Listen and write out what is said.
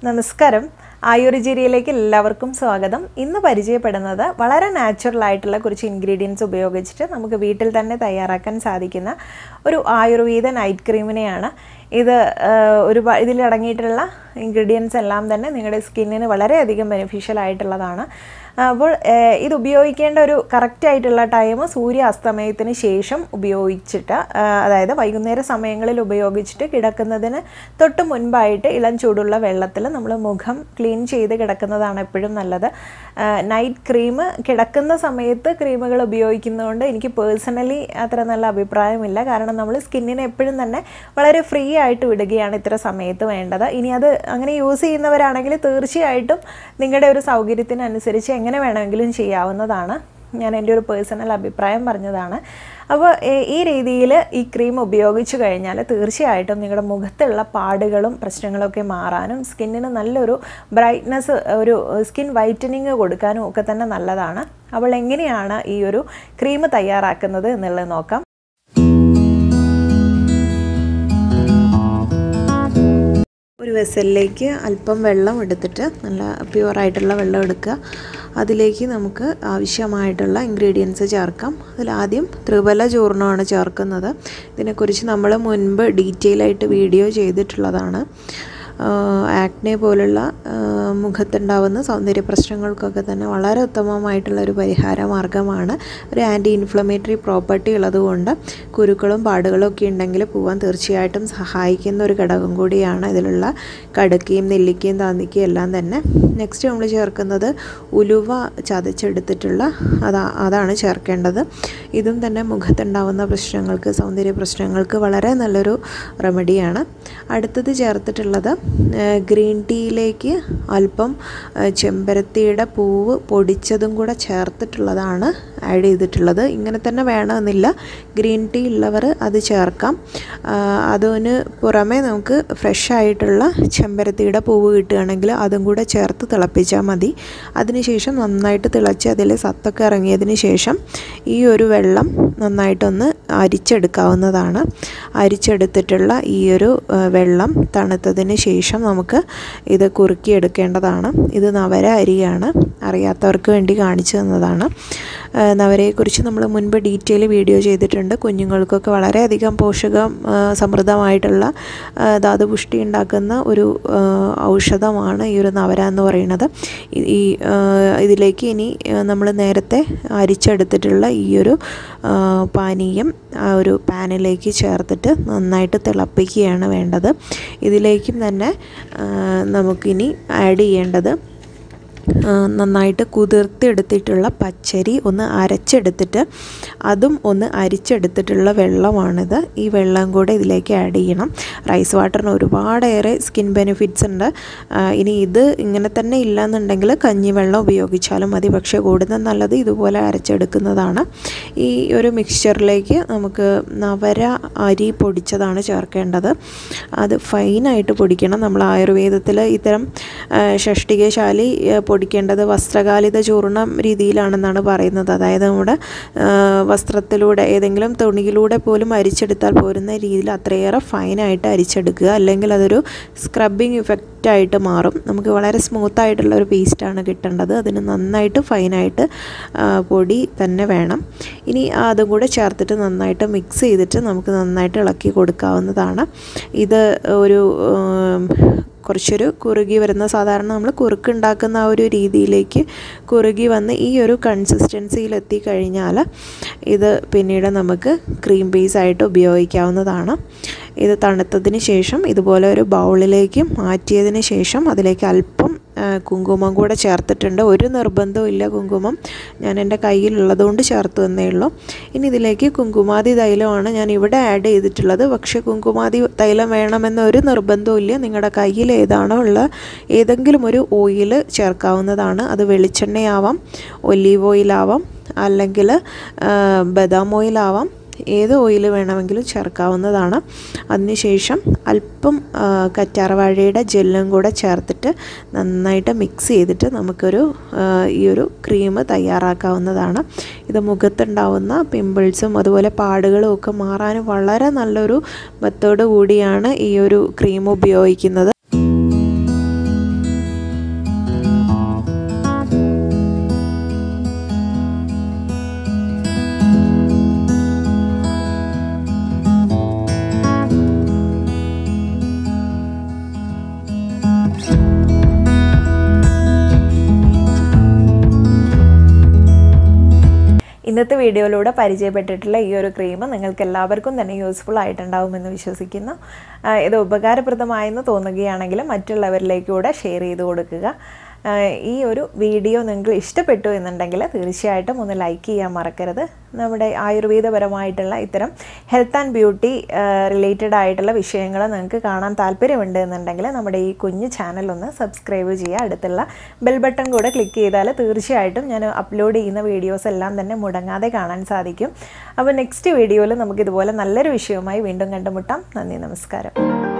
നമസ്കാരം ആയുർജിരിയിലേക്ക് എല്ലാവർക്കും സ്വാഗതം ഇന്ന് പരിചയപ്പെടുന്നത് വളരെ നാച്ചുറൽ ആയിട്ടുള്ള കുറച്ച് ഇൻഗ്രീഡിയൻസ് ഉപയോഗിച്ചിട്ട് നമുക്ക് വീട്ടിൽ തന്നെ തയ്യാറാക്കാൻ സാധിക്കുന്ന ഒരു ആയുർവേദ നൈറ്റ് ക്രീമിനെയാണ് ഇത് ഒരു ഇതിലടങ്ങിയിട്ടുള്ള ഇൻഗ്രീഡിയൻസ് എല്ലാം തന്നെ നിങ്ങളുടെ സ്കിന്നിന് വളരെയധികം ബെനിഫിഷ്യൽ ആയിട്ടുള്ളതാണ് അപ്പോൾ ഏഹ്, ഇത് ഉപയോഗിക്കേണ്ട ഒരു കറക്റ്റ് ആയിട്ടുള്ള ടൈം സൂര്യാസ്തമയത്തിന് ശേഷം ഉപയോഗിച്ചിട്ട് ആഹ്, അതായത് വൈകുന്നേര സമയങ്ങളിൽ ഉപയോഗിച്ചിട്ട് കിടക്കുന്നതിന് തൊട്ട് മുൻപായിട്ട് ഇളം ചൂടുള്ള വെള്ളത്തിൽ നമ്മൾ മുഖം ക്ലീൻ ചെയ്ത് കിടക്കുന്നതാണ് എപ്പോഴും നല്ലത് നൈറ്റ് ക്രീം കിടക്കുന്ന സമയത്ത് ക്രീമുകൾ ഉപയോഗിക്കുന്നതുകൊണ്ട് എനിക്ക് പേഴ്സണലി അത്ര നല്ല അഭിപ്രായമില്ല കാരണം നമ്മൾ സ്കിന്നിനെ എപ്പോഴും തന്നെ വളരെ ഫ്രീ ആയിട്ട് വിടുകയാണ് ഇത്ര സമയത്ത് വേണ്ടത് ഇനി അത് അങ്ങനെ യൂസ് ചെയ്യുന്നവരാണെങ്കിൽ തീർച്ചയായിട്ടും നിങ്ങളുടെ ഒരു സൗകര്യത്തിനനുസരിച്ച് എങ്ങനെ വേണമെങ്കിലും ചെയ്യാവുന്നതാണ് ഞാൻ എൻ്റെ ഒരു പേഴ്സണൽ അഭിപ്രായം പറഞ്ഞതാണ് അപ്പോൾ ഏ- ഈ രീതിയിൽ ഈ ക്രീം ഉപയോഗിച്ചു കഴിഞ്ഞാൽ തീർച്ചയായിട്ടും നിങ്ങളുടെ മുഖത്തുള്ള പാടുകളും പ്രശ്നങ്ങളൊക്കെ മാറാനും സ്കിന്നിന് നല്ലൊരു ബ്രൈറ്റ്നസ് ഒരു സ്കിൻ വൈറ്റനിങ് കൊടുക്കാനും ഒക്കെ തന്നെ നല്ലതാണ് അപ്പോൾ എങ്ങനെയാണ് ഈ ഒരു ക്രീം തയ്യാറാക്കുന്നത് എന്നുള്ളത് നോക്കാം ഒരു വെസലിലേക്ക് അല്പം വെള്ളം എടുത്തിട്ട് നല്ല പ്യുവറായിട്ടുള്ള വെള്ളം എടുക്കുക അതിലേക്ക് നമുക്ക് ആവശ്യമായിട്ടുള്ള ഇൻഗ്രീഡിയൻസ് ചേർക്കാം അതിലാദ്യം ത്രിബല ചൂർണ്ണമാണ് ചേർക്കുന്നത് ഇതിനെക്കുറിച്ച് നമ്മൾ മുൻപ് ഡീറ്റെയിൽ ആയിട്ട് വീഡിയോ ചെയ്തിട്ടുള്ളതാണ് ആക്നെ പോലുള്ള ആ, മുഖത്തുണ്ടാവുന്ന സൗന്ദര്യ പ്രശ്നങ്ങൾക്കൊക്കെ തന്നെ വളരെ ഉത്തമമായിട്ടുള്ള ഒരു പരിഹാര മാർഗ്ഗമാണ് ഒരു ആൻറ്റി ഇൻഫ്ലമേറ്ററി പ്രോപ്പർട്ടി ഉള്ളതുകൊണ്ട് കുരുക്കളും പാടുകളും ഒക്കെ ഉണ്ടെങ്കിൽ പോവാൻ തീർച്ചയായിട്ടും സഹായിക്കുന്ന ഒരു ഘടകം കൂടിയാണ് ഇതിലുള്ള കടുക്കയും നെല്ലിക്കയും താന്നിക്കയും എല്ലാം തന്നെ നെക്സ്റ്റ് നമ്മൾ ചേർക്കുന്നത് ഉലുവ ചതച്ചെടുത്തിട്ടുള്ള അതാ അതാണ് ചേർക്കേണ്ടത് ഇതും തന്നെ മുഖത്തുണ്ടാവുന്ന പ്രശ്നങ്ങൾക്ക് സൗന്ദര്യ പ്രശ്നങ്ങൾക്ക് വളരെ നല്ലൊരു റെമഡിയാണ് അടുത്തത് ചേർത്തിട്ടുള്ളത് ഏഹ്, ഗ്രീൻ ടീയിലേക്ക് അല്പം ഏഹ്, ചെമ്പരത്തിയുടെ പൂവ് പൊടിച്ചതും കൂടെ ചേർത്തിട്ടുള്ളതാണ് ആഡ് ചെയ്തിട്ടുള്ളത് ഇങ്ങനെ തന്നെ വേണമെന്നില്ല ഗ്രീൻ ടീ ഉള്ളവർ അത് ചേർക്കാം ആഹ്, അതിന് പുറമെ നമുക്ക് ഫ്രഷ് ആയിട്ടുള്ള ചെമ്പരത്തിയുടെ പൂവ് കിട്ടുകയാണെങ്കിൽ അതും കൂടെ ചേർത്ത് തിളപ്പിച്ചാൽ മതി അതിനുശേഷം നന്നായിട്ട് തിളച്ച് അതിൽ സത്തൊക്കെ ഇറങ്ങിയതിന് ശേഷം ഈ ഒരു വെള്ളം നന്നായിട്ടൊന്ന് അരിച്ചെടുക്കാവുന്നതാണ് അരിച്ചെടുത്തിട്ടുള്ള ഈ ഒരു ആ, വെള്ളം തണുത്തതിന് ശേഷം നമുക്ക് ഇത് കുറുക്കിയെടുക്കേണ്ടതാണ് ഇത് നവര അരിയാണ് അറിയാത്തവർക്ക് വേണ്ടി കാണിച്ചു തന്നതാണ് ആ, നവരയെക്കുറിച്ച് നമ്മൾ മുൻപ് ഡീറ്റെയിൽ വീഡിയോ ചെയ്തിട്ടുണ്ട് കുഞ്ഞുങ്ങൾക്കൊക്കെ വളരെയധികം പോഷകം ആ, സമൃദ്ധമായിട്ടുള്ള ആ, ധാതുപുഷ്ടി ഉണ്ടാക്കുന്ന ഒരു ആ, ഔഷധമാണ് ഈ ഒരു നവര എന്ന് പറയുന്നത് ഈ- ഈ ആ, ഇതിലേക്ക് ഇനി നമ്മൾ നേരത്തെ അരിച്ചെടുത്തിട്ടുള്ള ഈ ഒരു ആ, പാനീയം ആ ഒരു പാനിലേക്ക് ചേർത്തിട്ട് നന്നായിട്ട് തിളപ്പിക്കുകയാണ് വേണ്ടത് ഇതിലേക്കും തന്നെ ആ, നമുക്കിനി ആഡ് ചെയ്യേണ്ടത് ആ, നന്നായിട്ട് കുതിർത്തെടുത്തിട്ടുള്ള പച്ചരി ഒന്ന് അരച്ചെടുത്തിട്ട് അതും ഒന്ന് അരിച്ചെടുത്തിട്ടുള്ള വെള്ളമാണിത് ഈ വെള്ളം കൂടെ ഇതിലേക്ക് ആഡ് ചെയ്യണം റൈസ് വാട്ടറിന് ഒരുപാടേറെ സ്കിൻ ബെനിഫിറ്റ്സ് ഉണ്ട് ആ, ഇനി ഇത് ഇങ്ങനെ തന്നെ ഇല്ലയെന്നുണ്ടെങ്കിൽ കഞ്ഞിവെള്ളം ഉപയോഗിച്ചാലും മതി പക്ഷേ കൂടുതൽ നല്ലത് ഇതുപോലെ അരച്ചെടുക്കുന്നതാണ് ഈ ഒരു മിക്സ്ചറിലേക്ക് നമുക്ക് നവര അരി പൊടിച്ചതാണ് ചേർക്കേണ്ടത് അത് ഫൈനായിട്ട് പൊടിക്കണം നമ്മൾ ആയുർവേദത്തിൽ ഇത്തരം ആ, ഷഷ്ടികശാലി ആ, പൊടിക്കേണ്ടത് വസ്ത്രകാലിത ചൂർണം രീതിയിലാണെന്നാണ് പറയുന്നത് അതായത് നമ്മുടെ ആ, വസ്ത്രത്തിലൂടെ ഏതെങ്കിലും തുണിയിലൂടെ പോലും അരിച്ചെടുത്താൽ പോരുന്ന രീതിയിൽ അത്രയേറെ ഫൈനായിട്ട് അരിച്ചെടുക്കുക അല്ലെങ്കിൽ അതൊരു സ്ക്രബിങ് ഇഫക്റ്റ് ആയിട്ട് മാറും നമുക്ക് വളരെ സ്മൂത്ത് ആയിട്ടുള്ള ഒരു പേസ്റ്റാണ് കിട്ടേണ്ടത് അതിന് നന്നായിട്ട് ഫൈനായിട്ട് ആ, പൊടി തന്നെ വേണം ഇനി അതും കൂടെ ചേർത്തിട്ട് നന്നായിട്ട് മിക്സ് ചെയ്തിട്ട് നമുക്ക് നന്നായിട്ട് ഇളക്കി കൊടുക്കാവുന്നതാണ് ഇത് ഒരു ഉം, കുറച്ചൊരു കുറുകി വരുന്ന സാധാരണ നമ്മൾ കുറുക്ക് ഉണ്ടാക്കുന്ന ആ ഒരു രീതിയിലേക്ക് കുറുകി വന്ന് ഈ ഒരു കൺസിസ്റ്റൻസിയിൽ എത്തിക്കഴിഞ്ഞാൽ ഇത് പിന്നീട് നമുക്ക് ക്രീം ബേസ് ആയിട്ട് ഉപയോഗിക്കാവുന്നതാണ് ഇത് തണുത്തതിന് ശേഷം ഇതുപോലെ ഒരു ബൗളിലേക്ക് മാറ്റിയതിന് ശേഷം അതിലേക്ക് അല്പം ആ, കുങ്കുമം കൂടെ ചേർത്തിട്ടുണ്ട് ഒരു നിർബന്ധവും ഇല്ല കുങ്കുമം ഞാൻ എൻ്റെ കയ്യിലുള്ളതുകൊണ്ട് ചേർത്ത് തന്നേ ഉള്ളൂ ഇനി ഇതിലേക്ക് കുങ്കുമാതി തൈലമാണ് ഞാൻ ഇവിടെ ആഡ് ചെയ്തിട്ടുള്ളത് പക്ഷേ കുങ്കുമാതി തൈലം വേണമെന്ന ഒരു നിർബന്ധവും ഇല്ല നിങ്ങളുടെ കയ്യിൽ ഏതാണോ ഉള്ള ഏതെങ്കിലും ഒരു ഓയിൽ ചേർക്കാവുന്നതാണ് അത് വെളിച്ചെണ്ണയാവാം ഒലീവ് ഓയിലാവാം അല്ലെങ്കിൽ ബദാം ഓയിലാവാം ഏത് ഓയിൽ വേണമെങ്കിലും ചേർക്കാവുന്നതാണ് അതിനുശേഷം അല്പം ആ, കറ്റാർവാഴയുടെ ജെല്ലും കൂടെ ചേർത്തിട്ട് നന്നായിട്ട് മിക്സ് ചെയ്തിട്ട് നമുക്കൊരു ആ, ഈ ഒരു ക്രീം തയ്യാറാക്കാവുന്നതാണ് ഇത് മുഖത്തുണ്ടാവുന്ന പിമ്പിൾസും അതുപോലെ പാടുകളും ഒക്കെ മാറാൻ വളരെ നല്ലൊരു മെത്തേഡ് കൂടിയാണ് ഈ ഒരു ക്രീം ഉപയോഗിക്കുന്നത് ഇന്നത്തെ വീഡിയോയിലൂടെ പരിചയപ്പെട്ടിട്ടുള്ള ഈ ഒരു ക്രീം നിങ്ങൾക്ക് എല്ലാവർക്കും തന്നെ യൂസ്ഫുൾ ആയിട്ടുണ്ടാവുമെന്ന് വിശ്വസിക്കുന്നു ആ, ഇത് ഉപകാരപ്രദമായെന്ന് തോന്നുകയാണെങ്കിൽ മറ്റുള്ളവരിലേക്ക് കൂടെ ഷെയർ ചെയ്ത് കൊടുക്കുക ആ, ഈ ഒരു വീഡിയോ നിങ്ങൾക്ക് ഇഷ്ടപ്പെട്ടു എന്നുണ്ടെങ്കിൽ തീർച്ചയായിട്ടും ഒന്ന് ലൈക്ക് ചെയ്യാൻ മറക്കരുത് നമ്മുടെ ആയുർവേദപരമായിട്ടുള്ള ഇത്തരം ഹെൽത്ത് ആൻഡ് ബ്യൂട്ടി റിലേറ്റഡ് ആയിട്ടുള്ള വിഷയങ്ങൾ നിങ്ങൾക്ക് കാണാൻ താല്പര്യമുണ്ട് എന്നുണ്ടെങ്കിൽ നമ്മുടെ ഈ കുഞ്ഞു ചാനൽ ഒന്ന് സബ്സ്ക്രൈബ് ചെയ്യുക അടുത്തുള്ള ബെൽ ബട്ടൺ കൂടെ ക്ലിക്ക് ചെയ്താൽ തീർച്ചയായിട്ടും ഞാൻ അപ്ലോഡ് ചെയ്യുന്ന വീഡിയോസ് എല്ലാം തന്നെ മുടങ്ങാതെ കാണാൻ സാധിക്കും അപ്പോൾ നെക്സ്റ്റ് വീഡിയോയിൽ നമുക്ക് ഇതുപോലെ നല്ലൊരു വിഷയവുമായി വീണ്ടും കണ്ടുമുട്ടാം നന്ദി നമസ്കാരം